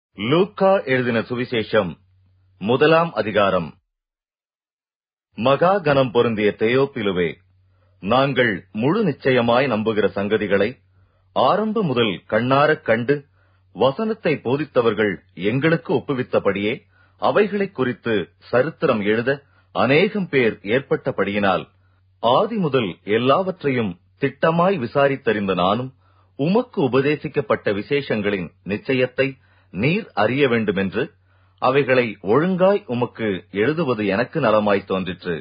லூக்கா எழுதின சுவிசேஷம் முதலாம் அதிகாரம் மகா கனம் பொருந்திய தெயோப்பிலுவே நாங்கள் முழு நிச்சயமாய் நம்புகிற சங்கதிகளை ஆரம்ப முதல் கண்ணாரக் கண்டு வசனத்தை போதித்தவர்கள் எங்களுக்கு ஒப்புவித்தபடியே அவைகளைக் குறித்து சரித்திரம் எழுத அநேகம் பேர் ஏற்பட்டபடியினால் ஆதி முதல் எல்லாவற்றையும் திட்டமாய் விசாரித்தறிந்த நானும் உமக்கு உபதேசிக்கப்பட்ட விசேஷங்களின் நிச்சயத்தை நீர் அறிய வேண்டுமென்று அவைகளை ஒழுங்காய் உமக்கு எழுதுவது எனக்கு நலமாய் தோன்றிற்று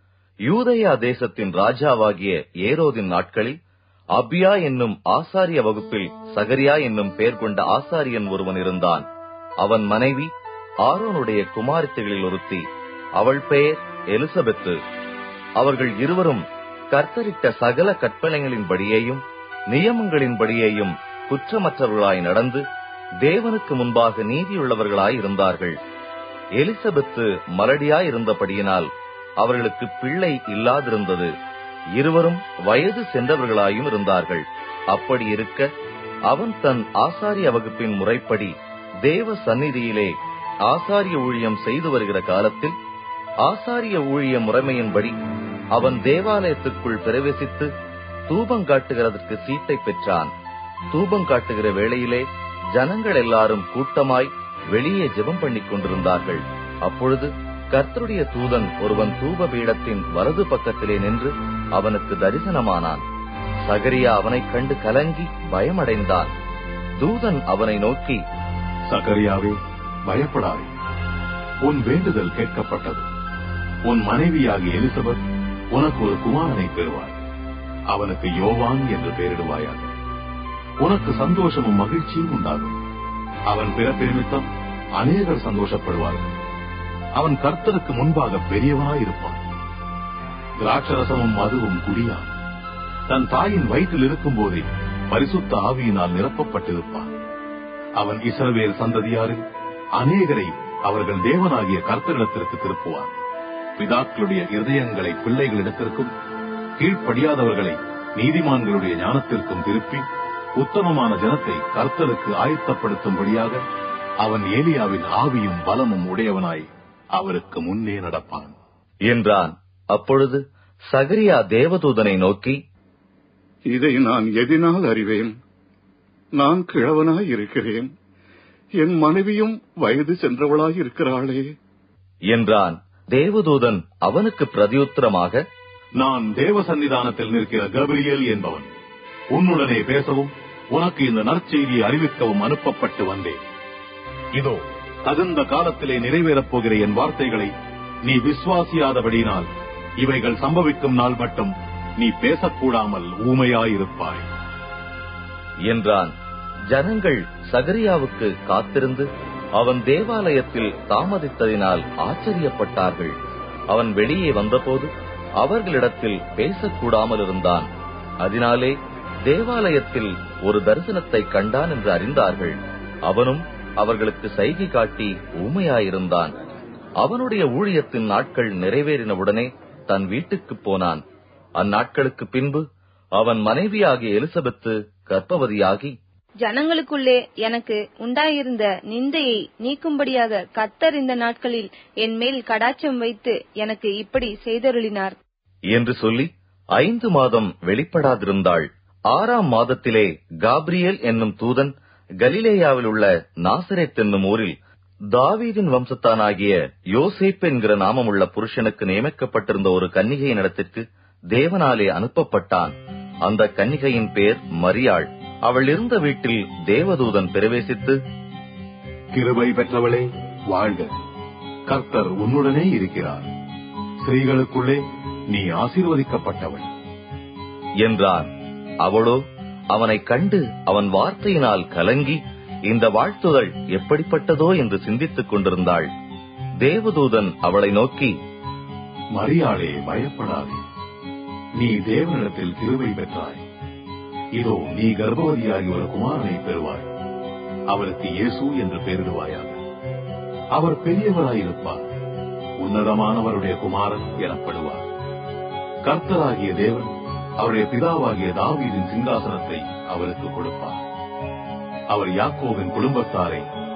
யூதயா தேசத்தின் ராஜாவாகிய ஏரோதின் நாட்களில் அபியா என்னும் ஆசாரிய வகுப்பில் சகரியா என்னும் பெயர் கொண்ட ஆசாரியன் ஒருவன் இருந்தான் அவன் மனைவி ஆரோனுடைய குமாரத்திகளில் ஒருத்தி அவள் பெயர் எலிசபெத்து அவர்கள் இருவரும் கர்த்தரிட்ட சகல கற்பனைகளின்படியேயும் நியமங்களின்படியேயும் குற்றமற்றவர்களாய் நடந்து தேவனுக்கு முன்பாக நீதியுள்ளவர்களாய் இருந்தார்கள் எலிசபெத்து மலடியாய் இருந்தபடியினால் அவர்களுக்கு பிள்ளை இல்லாதிருந்தது இருவரும் வயது சென்றவர்களாயும் இருந்தார்கள் அப்படி இருக்க அவன் தன் ஆசாரிய வகுப்பின் முறைப்படி தேவ சந்நிதியிலே ஆசாரிய ஊழியம் செய்து வருகிற காலத்தில் ஆசாரிய ஊழிய முறைமையின்படி அவன் தேவாலயத்துக்குள் பிரவேசித்து தூபம் காட்டுகிறதற்கு சீட்டை பெற்றான் தூபம் காட்டுகிற வேளையிலே ஜனங்கள் எல்லாரும் கூட்டமாய் வெளியே ஜெபம் பண்ணிக் கொண்டிருந்தார்கள் அப்பொழுது கர்த்தருடைய தூதன் ஒருவன் தூப பீடத்தின் வலது பக்கத்திலே நின்று அவனுக்கு தரிசனமானான் சகரியா அவனைக் கண்டு கலங்கி பயமடைந்தான் தூதன் அவனை நோக்கி சகரியாவே பயப்படாதே உன் வேண்டுதல் கேட்கப்பட்டது உன் மனைவியாகிய எலிசபெத் உனக்கு ஒரு குமாரனை பெறுவாய் அவனுக்கு யோவான் என்று பெயரிடுவாயாக உனக்கு சந்தோஷமும் மகிழ்ச்சியும் உண்டாகும் அவன் பிறப்பு நிமித்தம் அநேகர் சந்தோஷப்படுவார்கள் அவன் கர்த்தருக்கு முன்பாக பெரியவனாயிருப்பான் திராட்சரசமும் மதுவும் குடியான் தன் தாயின் வயிற்றில் இருக்கும் போதே பரிசுத்த ஆவியினால் நிரப்பப்பட்டிருப்பான் அவன் இஸ்ரவேல் சந்ததியாரில் அநேகரை அவர்கள் தேவனாகிய கர்த்தரிடத்திற்கு திருப்புவான் பிதாக்களுடைய இருதயங்களை பிள்ளைகளிடத்திற்கும் கீழ்ப்படியாதவர்களை நீதிமான்களுடைய ஞானத்திற்கும் திருப்பி உத்தமமான ஜனத்தை கர்த்தருக்கு ஆயத்தப்படுத்தும்படியாக அவன் ஏலியாவின் ஆவியும் பலமும் உடையவனாய் அவருக்கு முன்னே நடப்பான் என்றான் அப்பொழுது சகரியா தேவதூதனை நோக்கி இதை நான் எதினால் அறிவேன் நான் கிழவனாய் இருக்கிறேன் என் மனைவியும் வயது சென்றவளாய் இருக்கிறாளே என்றான் தேவதூதன் அவனுக்கு பிரதியுத்தரமாக நான் தேவ சன்னிதானத்தில் நிற்கிற கபிரியல் என்பவன் உன்னுடனே பேசவும் உனக்கு இந்த நற்செய்தியை அறிவிக்கவும் அனுப்பப்பட்டு வந்தேன் இதோ தகுந்த காலத்திலே நிறைவேறப் போகிற என் வார்த்தைகளை நீ விசுவாசியாதபடியினால் இவைகள் சம்பவிக்கும் நாள் மட்டும் நீ பேசக்கூடாமல் ஊமையாயிருப்பாய் என்றான் ஜனங்கள் சகரியாவுக்கு காத்திருந்து அவன் தேவாலயத்தில் தாமதித்ததினால் ஆச்சரியப்பட்டார்கள் அவன் வெளியே வந்தபோது அவர்களிடத்தில் பேசக்கூடாமல் இருந்தான் அதனாலே தேவாலயத்தில் ஒரு தரிசனத்தை கண்டான் என்று அறிந்தார்கள் அவனும் அவர்களுக்கு சைகை காட்டி ஊமையாயிருந்தான் அவனுடைய ஊழியத்தின் நாட்கள் நிறைவேறினவுடனே தன் வீட்டுக்குப் போனான் அந்நாட்களுக்கு பின்பு அவன் மனைவியாகிய எலிசபெத்து கர்ப்பவதியாகி ஜனங்களுக்குள்ளே எனக்கு உண்டாயிருந்த நிந்தையை நீக்கும்படியாக கத்தர் இந்த நாட்களில் என் மேல் கடாட்சம் வைத்து எனக்கு இப்படி செய்தருளினார் என்று சொல்லி ஐந்து மாதம் வெளிப்படாதிருந்தாள் ஆறாம் மாதத்திலே காப்ரியேல் என்னும் தூதன் கலிலேயாவில் உள்ள நாசரேத் என்னும் ஊரில் தாவீதின் வம்சத்தானாகிய யோசேப் என்கிற நாமமுள்ள புருஷனுக்கு நியமிக்கப்பட்டிருந்த ஒரு கன்னிகையின் இடத்திற்கு தேவனாலே அனுப்பப்பட்டான் அந்த கன்னிகையின் பேர் மரியாள் அவள் இருந்த வீட்டில் தேவதூதன் பிரவேசித்து கிருபை பெற்றவளே வாழ்க கர்த்தர் உன்னுடனே இருக்கிறார் ஸ்திரீகளுக்குள்ளே நீ ஆசீர்வதிக்கப்பட்டவள் என்றான் அவளோ அவனைக் கண்டு அவன் வார்த்தையினால் கலங்கி இந்த வாழ்த்துதல் எப்படிப்பட்டதோ என்று சிந்தித்துக் கொண்டிருந்தாள் தேவதூதன் அவளை நோக்கி மரியாளே பயப்படாதே நீ தேவனிடத்தில் கிருபை பெற்றாய் இதோ நீ கர்ப்பவதியாகி ஒரு குமாரனை பெறுவாய் அவருக்கு இயேசு என்று பெயரிடுவாயாக அவர் பெரியவராயிருப்பார் உன்னதமானவருடைய குமாரன் எனப்படுவார் கர்த்தராகிய தேவன் அவருடைய பிதாவாகிய தாவீதின் சிங்காசனத்தை அவருக்கு கொடுப்பார் அவர் யாக்கோவின் குடும்பத்தாரை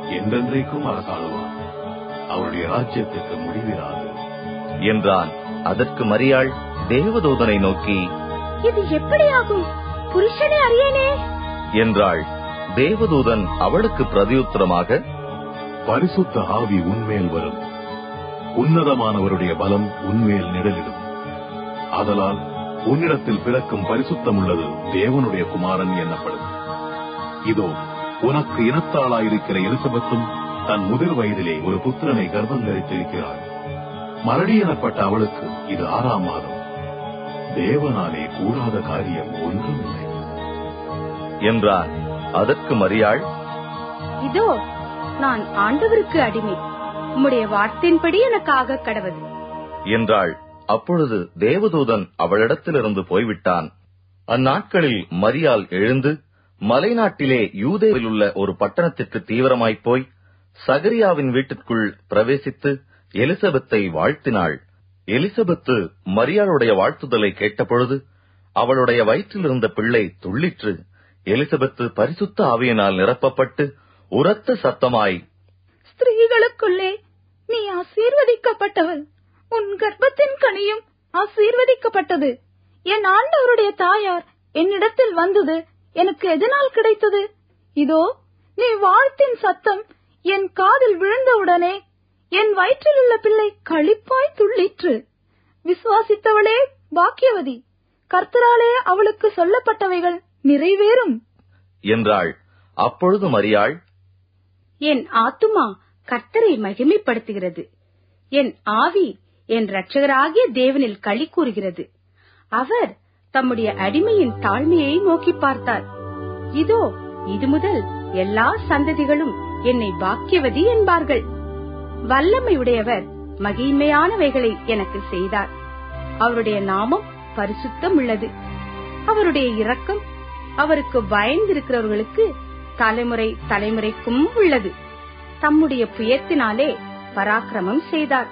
என்றென்றைக்கும் அரசாளுவார் அவருடைய ராஜ்யத்துக்கு முடிவிராது என்றான் அதற்கு மரியாள் தேவதூதனை நோக்கி இது எப்படி ஆகும் புருஷனை அறியேனே என்றாள் தேவதூதன் அவளுக்கு பிரதியுத்தரமாக பரிசுத்த ஆவி உன்மேல் வரும் உன்னதமானவருடைய பலம் உன்மேல் நிழலிடும் ஆதலால் உன்னிடத்தில் பிறக்கும் பரிசுத்தம் உள்ளது தேவனுடைய குமாரன் எனப்படும் இதோ உனக்கு இனத்தாளாயிருக்கிற எலிசபெத்தும் தன் முதிர் வயதிலே ஒரு புத்திரனை கர்ப்பம் தரித்திருக்கிறாள் மரடி எனப்பட்ட அவளுக்கு இது ஆறாம் மாதம் தேவனாலே கூடாத காரியம் ஒன்றுமில்லை என்றான் அதற்கு மரியாள் இதோ நான் ஆண்டவருக்கு அடிமை உம்முடைய வார்த்தையின்படி எனக்கு ஆக கடவது என்றாள் அப்பொழுது தேவதூதன் அவளிடத்திலிருந்து போய்விட்டான் அந்நாட்களில் மரியாள் எழுந்து மலைநாட்டிலே யூதேவில் உள்ள ஒரு பட்டணத்திற்கு தீவிரமாய்ப் போய் சகரியாவின் வீட்டிற்குள் பிரவேசித்து எலிசபெத்தை வாழ்த்தினாள் எலிசபெத்து மரியாளுடைய வாழ்த்துதலை கேட்டபொழுது அவளுடைய வயிற்றிலிருந்த பிள்ளை துள்ளிற்று எலிசபெத்து பரிசுத்த ஆவியினால் நிரப்பப்பட்டு உரத்த சத்தமாய் ஸ்திரீகளுக்குள்ளே நீ ஆசீர்வதிக்கப்பட்டவள் உன் கர்ப்பத்தின் கனியும் ஆசீர்வதிக்கப்பட்டது என் ஆண்டவருடைய தாயார் என்னிடத்தில் வந்தது எனக்கு எதனால் கிடைத்தது இதோ நீ வாழ்த்தின் சத்தம் என் காதில் விழுந்தவுடனே என் வயிற்றில் உள்ள பிள்ளை களிப்பாய் துள்ளிற்று விசுவாசித்தவளே பாக்கியவதி கர்த்தராலே அவளுக்கு சொல்லப்பட்டவைகள் நிறைவேறும் என்றாள் அப்பொழுது மரியாள் என் ஆத்துமா கர்த்தரை மகிமைப்படுத்துகிறது என் ஆவி என் இரட்சகராகிய தேவனில் களி கூறுகிறது அவர் தம்முடைய அடிமையின் தாழ்மையை நோக்கி பார்த்தார் இதோ இது முதல் எல்லா சந்ததிகளும் என்னை பாக்கியவதி என்பார்கள் வல்லமை உடையவர் மகிமையானவைகளை எனக்கு செய்தார் அவருடைய நாமம் பரிசுத்தம் உள்ளது அவருடைய இரக்கம் அவருக்கு பயந்திருக்கிறவர்களுக்கு தலைமுறை தலைமுறைக்கும் உள்ளது தம்முடைய புயத்தினாலே பராக்கிரமம் செய்தார்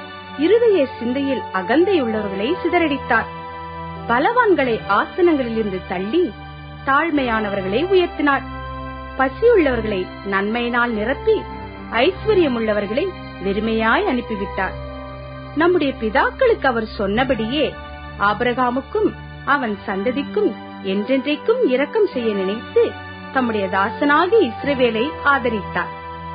இருதய சிந்தையில் அகந்தையுள்ளவர்களை சிதறடித்தார் பலவான்களை ஆசனங்களிலிருந்து தள்ளி தாழ்மையானவர்களை உயர்த்தினார் பசியுள்ளவர்களை நன்மையினால் நிரப்பி ஐஸ்வர்யமுள்ளவர்களை வெறுமையாய் அனுப்பிவிட்டார் நம்முடைய பிதாக்களுக்கு அவர் சொன்னபடியே ஆபிரகாமுக்கும் அவன் சந்ததிக்கும் என்றென்றைக்கும் இரக்கம் செய்ய நினைத்து தம்முடைய தாசனாகி இஸ்ரவேலை ஆதரித்தார்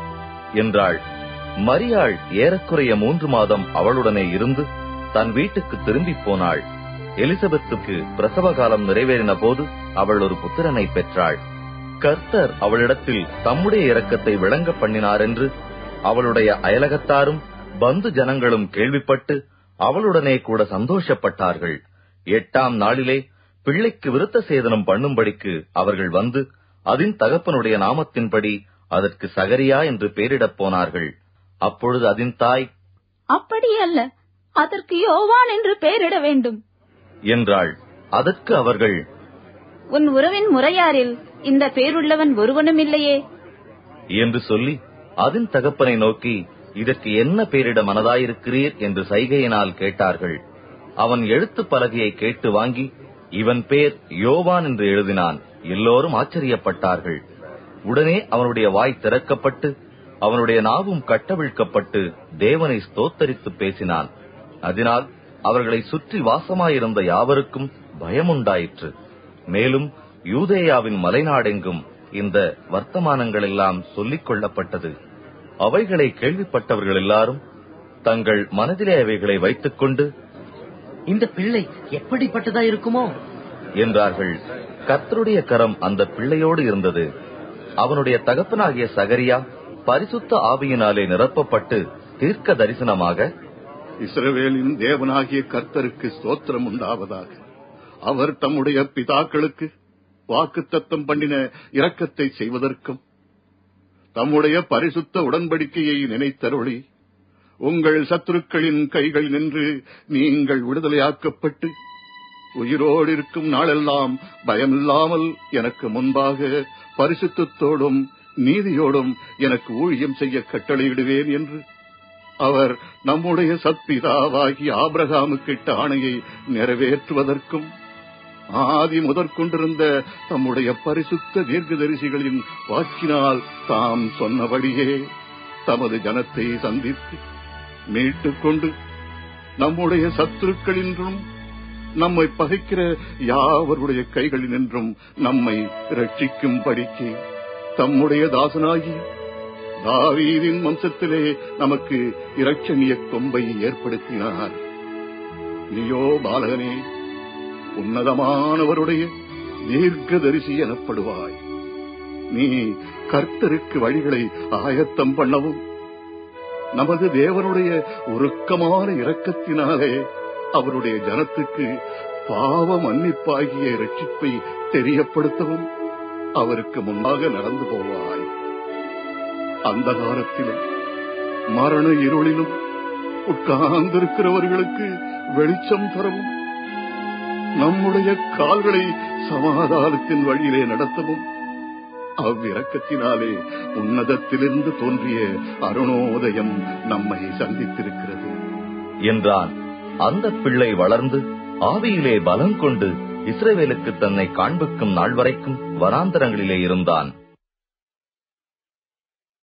என்றாள் மரியாள் ஏறக்குறைய மூன்று மாதம் அவளுடனே இருந்து தன் வீட்டுக்கு திரும்பிப் போனாள் எலிசபெத்துக்கு பிரசவ காலம் நிறைவேறின போது அவள் ஒரு புத்திரனை பெற்றாள் கர்த்தர் அவளிடத்தில் தம்முடைய இரக்கத்தை விளங்க பண்ணினார் என்று அவளுடைய அயலகத்தாரும் பந்து ஜனங்களும் கேள்விப்பட்டு அவளுடனே கூட சந்தோஷப்பட்டார்கள் எட்டாம் நாளிலே பிள்ளைக்கு விருத்த சேதனம் பண்ணும்படிக்கு அவர்கள் வந்து அதன் தகப்பனுடைய நாமத்தின்படி அதற்கு சகரியா என்று பெயரிடப் போனார்கள் அப்பொழுது அதன் தாய் அப்படி அல்ல அதற்கு யோவான் என்று பெயரிட வேண்டும் என்றாள் அதற்கு அவர்கள் உன் உறவின் முறையாரில் இந்த பேருள்ளவன் ஒருவனும் இல்லையே என்று சொல்லி அதன் தகப்பனை நோக்கி இதற்கு என்ன பெயரிட மனதாயிருக்கிறீர் என்று சைகையினால் கேட்டார்கள் அவன் எழுத்து பலகையை கேட்டு வாங்கி இவன் பேர் யோவான் என்று எழுதினான் எல்லோரும் ஆச்சரியப்பட்டார்கள் உடனே அவனுடைய வாய் திறக்கப்பட்டு அவனுடைய நாவும் கட்டவிழ்க்கப்பட்டு தேவனை ஸ்தோத்தரித்து பேசினான் அதனால் அவர்களை சுற்றி வாசமாயிருந்த யாவருக்கும் பயமுண்டாயிற்று மேலும் யூதேயாவின் மலைநாடெங்கும் இந்த வர்த்தமானங்கள் எல்லாம் சொல்லிக் கொள்ளப்பட்டது அவைகளை கேள்விப்பட்டவர்கள் எல்லாரும் தங்கள் மனதிலே அவைகளை வைத்துக் கொண்டு இந்த பிள்ளை எப்படிப்பட்டதா இருக்குமோ என்றார்கள் கர்த்தருடைய கரம் அந்த பிள்ளையோடு இருந்தது அவனுடைய தகப்பனாகிய சகரியா பரிசுத்த ஆவியினாலே நிரப்பப்பட்டு தீர்க்க தரிசனமாக இஸ்ரவேலின் தேவனாகிய கர்த்தருக்கு ஸ்தோத்திரம் உண்டாவதாக அவர் தம்முடைய பிதாக்களுக்கு வாக்குத்தத்தம் பண்ணின இரக்கத்தை செய்வதற்கும் தம்முடைய பரிசுத்த உடன்படிக்கையை நினைத்தருளி உங்கள் சத்துருக்களின் கைகள் நின்று நீங்கள் விடுதலையாக்கப்பட்டு உயிரோடு இருக்கும் நாளெல்லாம் பயமில்லாமல் எனக்கு முன்பாக பரிசுத்தத்தோடும் நீதியோடும் எனக்கு ஊழியம் செய்ய கட்டளையிடுவேன் என்று அவர் நம்முடைய சத்பிதாவாகி ஆபிரகாமுக்கிட்ட ஆணையை நிறைவேற்றுவதற்கும் ஆதி முதற்கொண்டிருந்த தம்முடைய பரிசுத்த தீர்க்கதரிசிகளின் வாக்கினால் தாம் சொன்னபடியே தமது ஜனத்தை சந்தித்து மீட்டுக் கொண்டு நம்முடைய சத்துருக்களின்றும் நம்மை பகைக்கிற யாவருடைய கைகளினின்றும் நம்மை ரட்சிக்கும்படிக்கு தம்முடைய தாசனாகி தாவீதின் வம்சத்திலே நமக்கு இரட்சணிய கொம்பை ஏற்படுத்தினார் நீயோ பாலகனே உன்னதமானவருடைய தீர்க்கதரிசி எனப்படுவாய் நீ கர்த்தருக்கு வழிகளை ஆயத்தம் பண்ணவும் நமது தேவனுடைய உருக்கமான இரக்கத்தினாலே அவருடைய ஜனத்துக்கு பாவ மன்னிப்பாகிய ரட்சிப்பை தெரியப்படுத்தவும் அவருக்கு முன்னாக நடந்து போவாய் அந்த காலத்திலும் மரண இருளிலும் உட்கார்ந்திருக்கிறவர்களுக்கு வெளிச்சம் தரவும் நம்முடைய கால்களை சமாதானத்தின் வழியிலே நடத்தவும் அவ்விரக்கத்தினாலே உன்னதத்திலிருந்து தோன்றிய அருணோதயம் நம்மை சந்தித்திருக்கிறது என்றான் அந்த பிள்ளை வளர்ந்து ஆவியிலே பலம் கொண்டு இஸ்ரவேலுக்கு தன்னை காண்பிக்கும் நாள் வரைக்கும் வனாந்தரங்களிலே இருந்தான்